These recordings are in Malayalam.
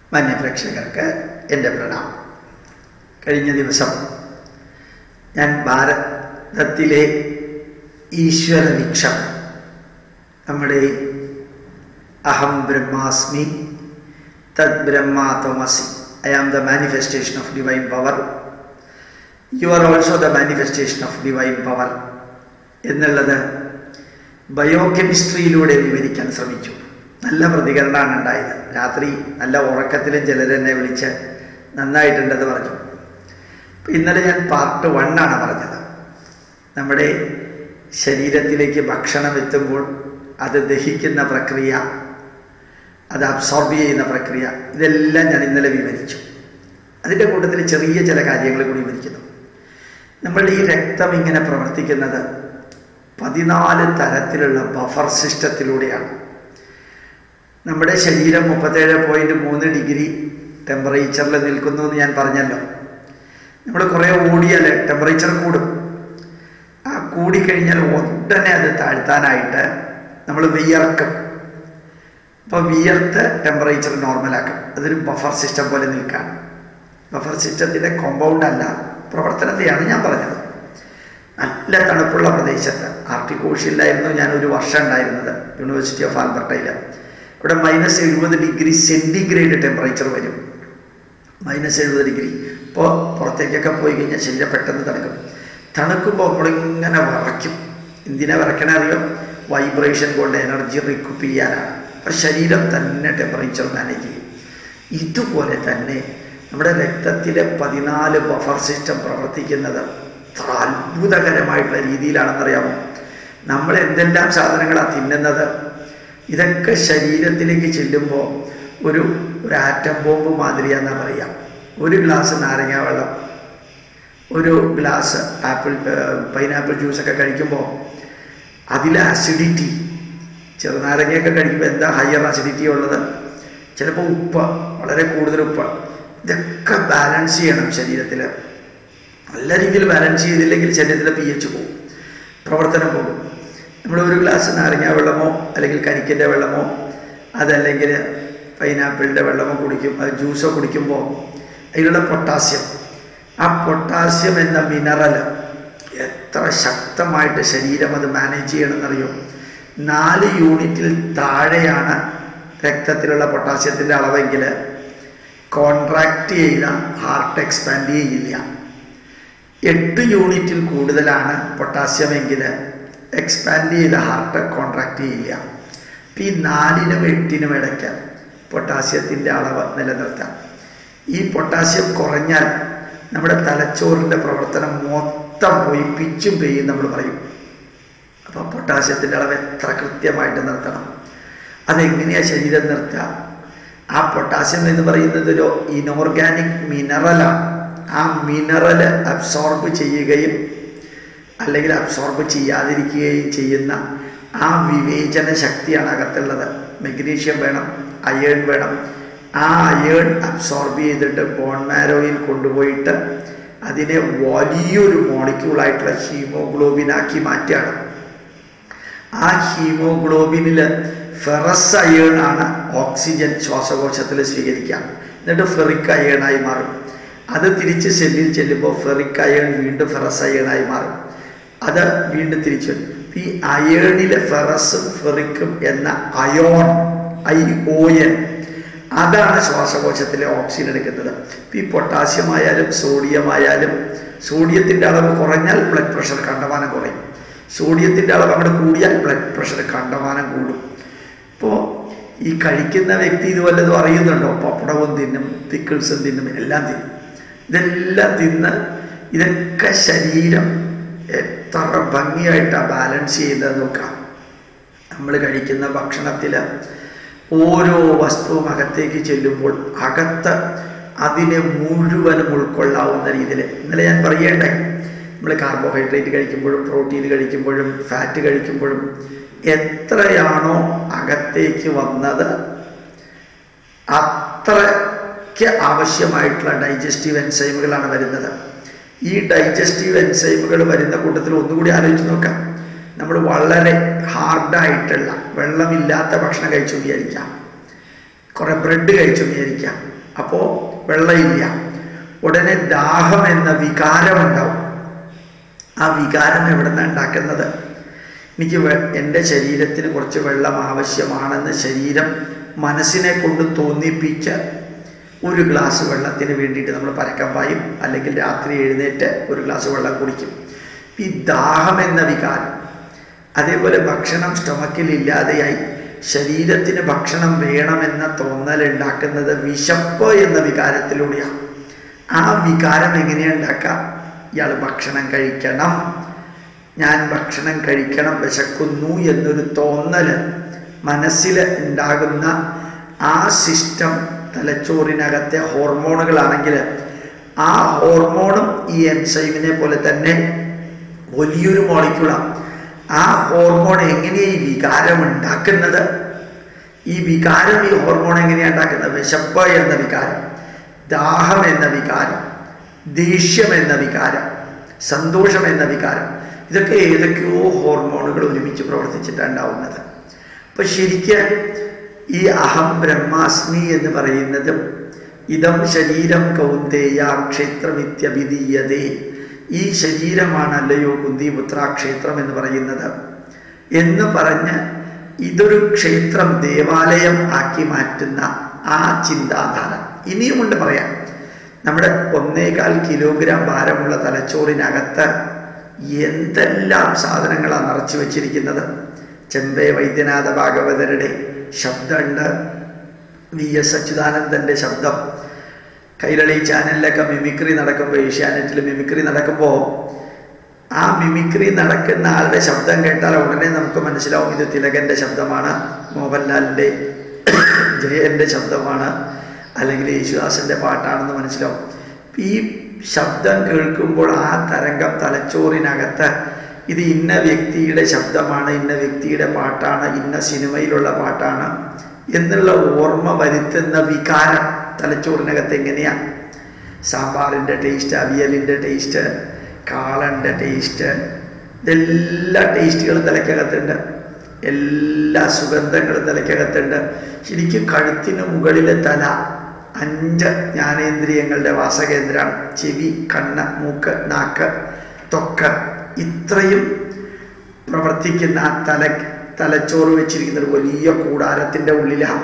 മാന്യപ്രേക്ഷകർക്ക് എൻ്റെ പ്രണാമം കഴിഞ്ഞ ദിവസം ഞാൻ ഭാരതത്തിലെ ഈശ്വര വീക്ഷണം നമ്മുടെ അഹം ബ്രഹ്മാസ്മി തദ് ബ്രഹ്മാ ത്വമസി I am the manifestation of divine power you are also the manifestation of divine power എന്നുള്ളത് ബയോ കെമിസ്ട്രിയിലൂടെ വിവരിക്കാൻ ശ്രമിച്ചു നല്ല പ്രതികരണമാണ് ഉണ്ടായത് രാത്രി നല്ല ഉറക്കത്തിലും ചിലരെന്നെ വിളിച്ച് നന്നായിട്ടുണ്ടെന്ന് പറഞ്ഞു ഇന്നലെ ഞാൻ പാർട്ട് വണ്ണാണ് പറഞ്ഞത് നമ്മുടെ ശരീരത്തിലേക്ക് ഭക്ഷണം എത്തുമ്പോൾ അത് ദഹിക്കുന്ന പ്രക്രിയ അത് അബ്സോർബ് ചെയ്യുന്ന പ്രക്രിയ ഇതെല്ലാം ഞാൻ ഇന്നലെ വിവരിച്ചു അതിൻ്റെ കൂട്ടത്തിൽ ചെറിയ ചില കാര്യങ്ങൾ കൂടി വിവരിക്കുന്നു നമ്മളുടെ ഈ രക്തം ഇങ്ങനെ പ്രവർത്തിക്കുന്നത് പതിനാല് തരത്തിലുള്ള ബഫർ സിസ്റ്റത്തിലൂടെയാണ് നമ്മുടെ ശരീരം മുപ്പത്തേഴ് പോയിൻറ്റ് മൂന്ന് ഡിഗ്രി ടെമ്പറേച്ചറിൽ നിൽക്കുന്നു എന്ന് ഞാൻ പറഞ്ഞല്ലോ നമ്മൾ കുറേ ഓടിയാൽ ടെമ്പറേച്ചർ കൂടും ആ കൂടിക്കഴിഞ്ഞാൽ ഉടനെ അത് താഴ്ത്താനായിട്ട് നമ്മൾ വിയർക്കും അപ്പോൾ വിയർത്ത് ടെമ്പറേച്ചർ നോർമലാക്കും അതൊരു ബഫർ സിസ്റ്റം പോലെ നിൽക്കാൻ ബഫർ സിസ്റ്റത്തിൻ്റെ കോമ്പൗണ്ട് അല്ല പ്രവർത്തനത്തെയാണ് ഞാൻ പറഞ്ഞത് നല്ല തണുപ്പുള്ള പ്രദേശത്ത് ആർട്ടിക്കോഷ്യലായിരുന്നു ഞാൻ ഒരു വർഷം ഉണ്ടായിരുന്നത് യൂണിവേഴ്സിറ്റി ഓഫ് ആൽബർട്ടയിൽ ഇവിടെ മൈനസ് എഴുപത് ഡിഗ്രി സെൻറ്റിഗ്രേഡ് ടെമ്പറേച്ചർ വരും മൈനസ് എഴുപത് ഡിഗ്രി ഇപ്പോൾ പുറത്തേക്കൊക്കെ പോയി കഴിഞ്ഞാൽ ശരീരം പെട്ടെന്ന് തണുക്കും തണുക്കുമ്പോൾ നമ്മളിങ്ങനെ വിറയ്ക്കും എന്തിനാ വിറയ്ക്കണ അറിയോ വൈബ്രേഷൻ കൊണ്ട് എനർജി റിക്യൂപ്പ് ചെയ്യാനാണ് അപ്പം ശരീരം തന്നെ ടെമ്പറേച്ചർ മാനേജ് ചെയ്യും ഇതുപോലെ തന്നെ നമ്മുടെ രക്തത്തിലെ പതിനാല് ബഫർ സിസ്റ്റം പ്രവർത്തിക്കുന്നത് അത്ര അത്ഭുതകരമായിട്ടുള്ള രീതിയിലാണെന്നറിയാമോ നമ്മൾ എന്തെല്ലാം സാധനങ്ങളാണ് തിന്നുന്നത് ഇതൊക്കെ ശരീരത്തിലേക്ക് ചെല്ലുമ്പോൾ ഒരു ഒരു ആറ്റം ബോംബ് മാതിരിയാണെന്നാ പറയാം ഒരു ഗ്ലാസ് നാരങ്ങ വെള്ളം ഒരു ഗ്ലാസ് ആപ്പിൾ പൈനാപ്പിൾ ജ്യൂസൊക്കെ കഴിക്കുമ്പോൾ അതിലെ അസിഡിറ്റി ചെറുനാരങ്ങയൊക്കെ കഴിക്കുമ്പോൾ എന്താ ഹയർ അസിഡിറ്റി ഉള്ളത് ചിലപ്പോൾ ഉപ്പ് വളരെ കൂടുതൽ ഉപ്പ് ഇതൊക്കെ ബാലൻസ് ചെയ്യണം ശരീരത്തിൽ നല്ല രീതിയിൽ ബാലൻസ് ചെയ്തില്ലെങ്കിൽ ശരീരത്തിലെ പി എച്ച് പോകും പ്രവർത്തനം പോകും നമ്മൾ ഒരു ഗ്ലാസ് നാരങ്ങ വെള്ളമോ അല്ലെങ്കിൽ കരിക്കിൻ്റെ വെള്ളമോ അതല്ലെങ്കിൽ പൈനാപ്പിളിൻ്റെ വെള്ളമോ കുടിക്കും അത് ജ്യൂസോ കുടിക്കുമ്പോൾ അതിലുള്ള പൊട്ടാസ്യം ആ പൊട്ടാസ്യം എന്ന മിനറൽ എത്ര ശക്തമായിട്ട് ശരീരം അത് മാനേജ് ചെയ്യണമെന്നറിയോ നാല് യൂണിറ്റിൽ താഴെയാണ് രക്തത്തിലുള്ള പൊട്ടാസ്യത്തിൻ്റെ അളവെങ്കിൽ കോൺട്രാക്റ്റ് ചെയ്ത ഹാർട്ട് എക്സ്പാൻഡ് ചെയ്യില്ല എട്ട് യൂണിറ്റിൽ കൂടുതലാണ് പൊട്ടാസ്യം എങ്കിൽ എക്സ്പാൻഡ് ചെയ്ത ഹാർട്ട് കോൺട്രാക്റ്റ് ചെയ്യില്ല അപ്പം ഈ നാലിനും എട്ടിനും ഇടയ്ക്ക് പൊട്ടാസ്യത്തിൻ്റെ അളവ് നിലനിർത്താം ഈ പൊട്ടാസ്യം കുറഞ്ഞാൽ നമ്മുടെ തലച്ചോറിൻ്റെ പ്രവർത്തനം മൊത്തം പോയി പിച്ചും പെയ്യും നമ്മൾ പറയും അപ്പോൾ പൊട്ടാസ്യത്തിൻ്റെ അളവ് എത്ര കൃത്യമായിട്ട് നിർത്തണം അതെങ്ങനെയാണ് ശരീരം നിർത്തുക ആ പൊട്ടാസ്യം എന്ന് പറയുന്നത് ഒരു ഇനോർഗാനിക് മിനറലാണ് ആ മിനറൽ അബ്സോർബ് ചെയ്യുകയും അല്ലെങ്കിൽ അബ്സോർബ് ചെയ്യാതിരിക്കുകയും ചെയ്യുന്ന ആ വിവേചന ശക്തിയാണ് അകത്തുള്ളത് മെഗ്നീഷ്യം വേണം അയേൺ വേണം ആ അയേൺ അബ്സോർബ് ചെയ്തിട്ട് ബോൺ മാരോയിൽ കൊണ്ടുപോയിട്ട് അതിനെ വലിയൊരു മോളിക്യൂളായിട്ടുള്ള ഹീമോഗ്ലോബിനാക്കി മാറ്റുകയാണ് ആ ഹീമോഗ്ലോബിനിൽ ഫെറസ് അയേൺ ആണ് ഓക്സിജൻ ശ്വാസകോശത്തിൽ സ്വീകരിക്കുക എന്നിട്ട് ഫെറിക് അയേണായി മാറും അത് തിരിച്ച് സെല്ലിൽ ചെല്ലുമ്പോൾ ഫെറിക് അയേൺ വീണ്ടും ഫെറസ് അയേണായി മാറും അത് വീണ്ടും തിരിച്ചു വരും ഈ അയേണിലെ ഫെറസും ഫെറിക്കും എന്ന അയോൺ ഐ ഒ എൻ അതാണ് ശ്വാസകോശത്തിലെ ഓക്സിജൻ എടുക്കുന്നത് ഈ പൊട്ടാസ്യം ആയാലും സോഡിയം ആയാലും സോഡിയത്തിൻ്റെ അളവ് കുറഞ്ഞാൽ ബ്ലഡ് പ്രഷർ കണ്ടമാനം കുറയും സോഡിയത്തിൻ്റെ അളവ് അവിടെ കൂടിയാൽ ബ്ലഡ് പ്രഷർ കണ്ടമാനം കൂടും ഇപ്പോൾ ഈ കഴിക്കുന്ന വ്യക്തി ഇത് വല്ലതും അറിയുന്നുണ്ടോ പപ്പടവും തിന്നും പിക്കിൾസും തിന്നും എല്ലാം തിന്നും ഇതെല്ലാം തിന്ന് ഇതൊക്കെ ശരീരം എത്ര ഭംഗിയായിട്ടാണ് ബാലൻസ് ചെയ്യുന്നത് നോക്കാം നമ്മൾ കഴിക്കുന്ന ഭക്ഷണത്തിൽ ഓരോ വസ്തുവും അകത്തേക്ക് ചെല്ലുമ്പോൾ അകത്ത് അതിനെ മുഴുവനും ഉൾക്കൊള്ളാവുന്ന രീതിയിൽ ഇന്നലെ ഞാൻ പറയേണ്ടേ നമ്മൾ കാർബോഹൈഡ്രേറ്റ് കഴിക്കുമ്പോഴും പ്രോട്ടീൻ കഴിക്കുമ്പോഴും ഫാറ്റ് കഴിക്കുമ്പോഴും എത്രയാണോ അകത്തേക്ക് വന്നത് അത്രയ്ക്ക് ആവശ്യമായിട്ടുള്ള ഡൈജസ്റ്റീവ് എൻസൈമുകളാണ് വരുന്നത് ഈ ഡൈജസ്റ്റീവ് എൻസൈമുകൾ വരുന്ന കൂട്ടത്തിൽ ഒന്നുകൂടി ആലോചിച്ച് നോക്കാം നമ്മൾ വളരെ ഹാർഡായിട്ടുള്ള വെള്ളമില്ലാത്ത ഭക്ഷണം കഴിച്ചു വിചാരിക്കാം കുറേ ബ്രെഡ് കഴിച്ചു വിചാരിക്കാം അപ്പോൾ വെള്ളമില്ല ഉടനെ ദാഹം എന്ന വികാരമുണ്ടാവും ആ വികാരം എവിടെ നിന്നാണ് ഉണ്ടാക്കുന്നത് എനിക്ക് എൻ്റെ ശരീരത്തിന് കുറച്ച് വെള്ളം ആവശ്യമാണെന്ന് ശരീരം മനസ്സിനെ കൊണ്ട് തോന്നിപ്പിച്ച ഒരു ഗ്ലാസ് വെള്ളത്തിന് വേണ്ടിയിട്ട് നമ്മൾ പരക്കം പായും അല്ലെങ്കിൽ രാത്രി എഴുന്നേറ്റ് ഒരു ഗ്ലാസ് വെള്ളം കുടിക്കും ഈ ദാഹം എന്ന വികാരം അതേപോലെ ഭക്ഷണം സ്റ്റൊമക്കിൽ ഇല്ലാതെയായി ശരീരത്തിന് ഭക്ഷണം വേണമെന്ന തോന്നൽ ഉണ്ടാക്കുന്നത് വിശപ്പ് എന്ന വികാരത്തിലൂടെയാണ് ആ വികാരം എങ്ങനെയാണ് ഉണ്ടാക്കുക ഇയാൾ ഭക്ഷണം കഴിക്കണം ഞാൻ ഭക്ഷണം കഴിക്കണം വിശക്കുന്നു എന്നൊരു തോന്നൽ മനസ്സിൽ ഉണ്ടാകുന്ന ആ സിസ്റ്റം തലച്ചോറിനകത്തെ ഹോർമോണുകളാണെങ്കിൽ ആ ഹോർമോണും ഈ എൻസൈമിനെ പോലെ തന്നെ വലിയൊരു മോളിക്യൂളാണ് ആ ഹോർമോൺ എങ്ങനെയാണ് ഈ വികാരം ഉണ്ടാക്കുന്നത് ഈ വികാരം ഈ ഹോർമോൺ എങ്ങനെയാണ് ഉണ്ടാക്കുന്നത് വിശപ്പ് എന്ന വികാരം ദാഹം എന്ന വികാരം ദേഷ്യം എന്ന വികാരം സന്തോഷം എന്ന വികാരം ഇതൊക്കെ ഏതൊക്കെയോ ഹോർമോണുകൾ ഒരുമിച്ച് പ്രവർത്തിച്ചിട്ടാണ് ഉണ്ടാവുന്നത് അപ്പൊ ശരിക്കും ഈ അഹം ബ്രഹ്മാസ്മി എന്ന് പറയുന്നതും ഇതം ശരീരം കൗന്ദേയ ക്ഷേത്രമിത്യഭിധീയതേ ഈ ശരീരമാണല്ലയോ കുന്തിപുത്ര ക്ഷേത്രം എന്ന് പറയുന്നത് എന്ന് പറഞ്ഞ് ഇതൊരു ക്ഷേത്രം ദേവാലയം ആക്കി മാറ്റുന്ന ആ ചിന്താധാര ഇനിയുമുണ്ട് പറയാം നമ്മുടെ ഒന്നേകാൽ കിലോഗ്രാം ഭാരമുള്ള തലച്ചോറിനകത്ത് എന്തെല്ലാം സാധനങ്ങളാണ് നിറച്ചു വച്ചിരിക്കുന്നത് ചെമ്പേ വൈദ്യനാഥ ഭാഗവതരുടെ ശബ്ദമുണ്ട് വി എസ് അച്യുതാനന്ദൻ്റെ ശബ്ദം കൈരളി ചാനലിലൊക്കെ മിമിക്രി നടക്കുമ്പോൾ ഏഷ്യാനെറ്റിൽ മിമിക്രി നടക്കുമ്പോൾ ആ മിമിക്രി നടക്കുന്ന ആളുടെ ശബ്ദം കേട്ടാൽ ഉടനെ നമുക്ക് മനസ്സിലാവും ഇത് തിലകൻ്റെ ശബ്ദമാണ് മോഹൻലാലിൻ്റെ ജയൻ്റെ ശബ്ദമാണ് അല്ലെങ്കിൽ യേശുദാസിൻ്റെ പാട്ടാണെന്ന് മനസ്സിലാവും ഈ ശബ്ദം കേൾക്കുമ്പോൾ ആ തരംഗം തലച്ചോറിനകത്ത് ഇത് ഇന്ന വ്യക്തിയുടെ ശബ്ദമാണ് ഇന്ന വ്യക്തിയുടെ പാട്ടാണ് ഇന്ന സിനിമയിലുള്ള പാട്ടാണ് എന്നുള്ള ഓർമ്മ വരുത്തുന്ന വികാരം തലച്ചോറിനകത്ത് എങ്ങനെയാണ് സാമ്പാറിൻ്റെ ടേസ്റ്റ് അവിയലിൻ്റെ ടേസ്റ്റ് കാളൻ്റെ ടേസ്റ്റ് ഇതെല്ലാ ടേസ്റ്റുകളും തലയ്ക്കകത്തുണ്ട് എല്ലാ സുഗന്ധങ്ങളും തലയ്ക്കകത്തുണ്ട് ശരിക്കും കഴുത്തിന് മുകളിലെ തല അഞ്ച് ജ്ഞാനേന്ദ്രിയങ്ങളുടെ വാസകേന്ദ്രമാണ് ചെവി കണ്ണ് മൂക്ക് നാക്ക് ത്വക്ക് ഇത്രയും പ്രവർത്തിക്കുന്ന ആ തല തലച്ചോറ് വെച്ചിരിക്കുന്ന ഒരു വലിയ കൂടാരത്തിൻ്റെ ഉള്ളിലാണ്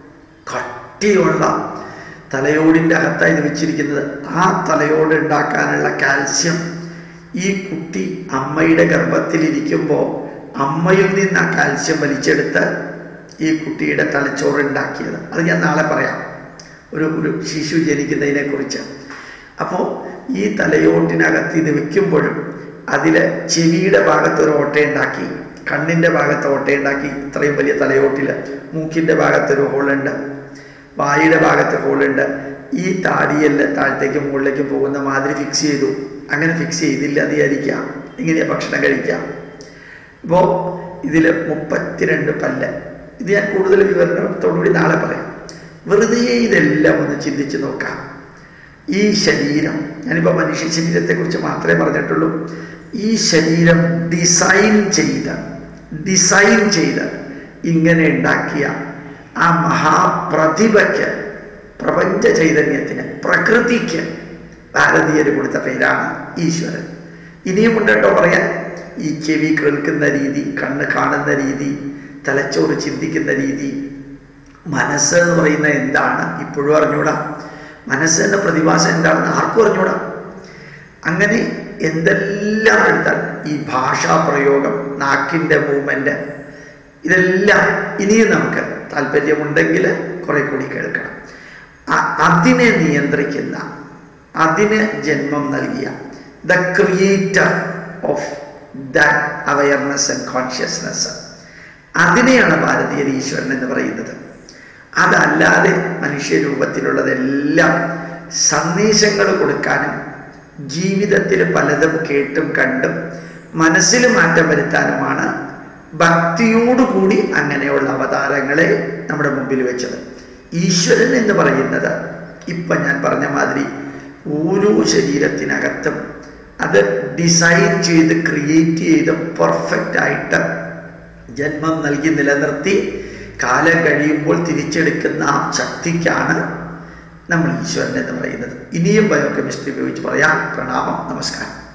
കട്ടിയുള്ള തലയോടിൻ്റെ അകത്താണ് ഇത് വെച്ചിരിക്കുന്നത് ആ തലയോട് ഉണ്ടാക്കാനുള്ള കാൽസ്യം ഈ കുട്ടി അമ്മയുടെ ഗർഭത്തിലിരിക്കുമ്പോൾ അമ്മയിൽ നിന്ന് ആ കാൽസ്യം വലിച്ചെടുത്ത് ഈ കുട്ടിയുടെ തലച്ചോറ് ഉണ്ടാക്കിയത് അത് ഞാൻ നാളെ പറയാം ഒരു ഒരു ശിശു ജനിക്കുന്നതിനെ കുറിച്ച് അപ്പോൾ ഈ തലയോട്ടിനകത്ത് ഇത് വെക്കുമ്പോഴും അതിൽ ചെവിയുടെ ഭാഗത്ത് ഒരു ഓട്ടയുണ്ടാക്കി കണ്ണിൻ്റെ ഭാഗത്ത് ഓട്ടയുണ്ടാക്കി ഇത്രയും വലിയ തലയോട്ടിൽ മൂക്കിൻ്റെ ഭാഗത്തൊരു ഹോളുണ്ട് വായുടെ ഭാഗത്ത് ഹോളുണ്ട് ഈ താടിയെല്ലാം താഴത്തേക്കും മുകളിലേക്കും പോകുന്ന മാതിരി ഫിക്സ് ചെയ്തു അങ്ങനെ ഫിക്സ് ചെയ്തില്ല എന്ന് വിചാരിക്കാം ഇങ്ങനെയാണ് ഭക്ഷണം കഴിക്കാം ഇപ്പോൾ ഇതിൽ മുപ്പത്തിരണ്ട് പല്ല് ഇത് ഞാൻ കൂടുതൽ വിവരണത്തോടുകൂടി നാളെ പറയാം വെറുതെ ഇതെല്ലാം ഒന്ന് ചിന്തിച്ച് നോക്കാം ഈ ശരീരം ഞാനിപ്പോൾ മനുഷ്യ ശരീരത്തെക്കുറിച്ച് മാത്രമേ പറഞ്ഞിട്ടുള്ളൂ ഈ ശരീരം ഡിസൈൻ ചെയ്ത് ഡിസൈൻ ചെയ്ത് ഇങ്ങനെ ഉണ്ടാക്കിയ ആ മഹാപ്രതിഭയ്ക്ക് പ്രപഞ്ച ചൈതന്യത്തിന് പ്രകൃതിക്ക് ഭാരതീയർ കൊടുത്ത പേരാണ് ഈശ്വരൻ ഇനിയും ഉണ്ട് കേട്ടോ പറയാൻ ഈ ചെവി കേൾക്കുന്ന രീതി കണ്ണ് കാണുന്ന രീതി തലച്ചോറ് ചിന്തിക്കുന്ന രീതി മനസ്സ് എന്ന് പറയുന്നത് എന്താണ് ഇപ്പോഴും അറിഞ്ഞൂടാ മനസ്സ് എന്ന പ്രതിഭാസം എന്താണെന്ന് ആർക്കും അറിഞ്ഞൂടാ അങ്ങനെ എന്തെല്ലാം എടുത്താൽ ഈ ഭാഷാ പ്രയോഗം നാക്കിൻ്റെ മൂവ്മെൻ്റ് ഇതെല്ലാം ഇനിയും നമുക്ക് താല്പര്യമുണ്ടെങ്കിൽ കുറെ കൂടി കേൾക്കണം അതിനെ നിയന്ത്രിക്കുന്ന അതിന് ജന്മം നൽകിയ the creator of that awareness and consciousness അതിനെയാണ് ഭാരതീയർ ഈശ്വരൻ എന്ന് പറയുന്നത് അതല്ലാതെ മനുഷ്യരൂപത്തിലുള്ളതെല്ലാം സന്ദേശങ്ങൾ കൊടുക്കാനും ജീവിതത്തിൽ പലതും കേട്ടും കണ്ടും മനസ്സിൽ മാറ്റം വരുത്താനുമാണ് ഭക്തിയോടുകൂടി അങ്ങനെയുള്ള അവതാരങ്ങളെ നമ്മുടെ മുമ്പിൽ വെച്ചത് ഈശ്വരൻ എന്ന് പറയുന്നത് ഇപ്പൊ ഞാൻ പറഞ്ഞ മാതിരി ഓരോ ശരീരത്തിനകത്തും അത് ഡിസൈൻ ചെയ്ത് ക്രിയേറ്റ് ചെയ്ത് പെർഫെക്റ്റ് ആയിട്ട് ജന്മം നൽകി നിലനിർത്തി കാലം കഴിയുമ്പോൾ തിരിച്ചെടുക്കുന്ന ആ ശക്തിക്കാണ് നമ്മൾ ഈശ്വരൻ എന്ന് പറയുന്നത് ഇനിയും ബയോകെമിസ്ട്രി ഉപയോഗിച്ച് പറയാം പ്രണാമം നമസ്കാരം